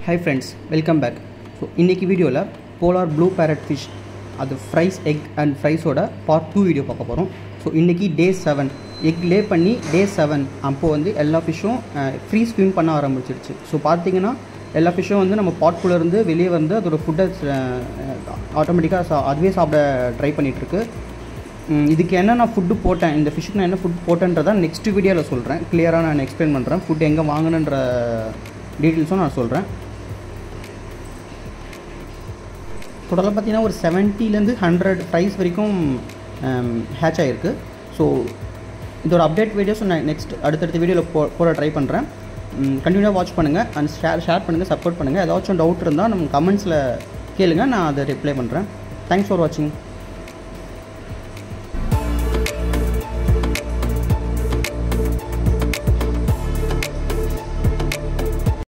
high friends welcome back so இன்றைக்கி வீடியோவில் polar blue parrot fish அது ஃப்ரைஸ் எக் அண்ட் ஃப்ரைஸோட பார்ட் டூ வீடியோ பார்க்க போகிறோம் ஸோ இன்றைக்கி டே செவன் எக் லே பண்ணி டே செவன் அப்போது வந்து எல்லா ஃபிஷ்ஷும் ஃப்ரீ ஸ்விம் பண்ண ஆரம்பிச்சிருச்சு ஸோ பார்த்தீங்கன்னா எல்லா ஃபிஷ்ஷும் வந்து நம்ம பாட்குள்ளேருந்து வெளியே வந்து அதோட ஃபுட்டை ஆட்டோமேட்டிக்காக சா அதுவே சாப்பிட ட்ரை பண்ணிகிட்ருக்கு இதுக்கு என்ன நான் ஃபுட்டு போட்டேன் இந்த ஃபிஷ்ஷுக்கு நான் என்ன ஃபுட் போட்டேன்றதை நெக்ஸ்ட் வீடியோவில் சொல்கிறேன் கிளியராக நான் எக்ஸ்பிளைன் பண்ணுறேன் ஃபுட் எங்கே வாங்கணுன்ற டீட்டெயில்ஸும் நான் சொல்கிறேன் டோட்டலாக பார்த்தீங்கன்னா ஒரு செவன்ட்டிலேருந்து ஹண்ட்ரட் ப்ரைஸ் வரைக்கும் ஹேட்ச் ஆகிருக்கு ஸோ இதோட அப்டேட் வீடியோஸ் நான் நெக்ஸ்ட் அடுத்தடுத்த வீடியோவில் போ போட ட்ரை பண்ணுறேன் கண்டினியூவாக வாட்ச் பண்ணுங்கள் அண்ட் ஷேர் ஷேர் பண்ணுங்கள் சப்போர்ட் பண்ணுங்கள் ஏதாச்சும் டவுட் இருந்தால் நம்ம கமெண்ட்ஸில் கேளுங்க நான் அதை ரிப்ளை பண்ணுறேன் தேங்க்ஸ் ஃபார் வாட்சிங்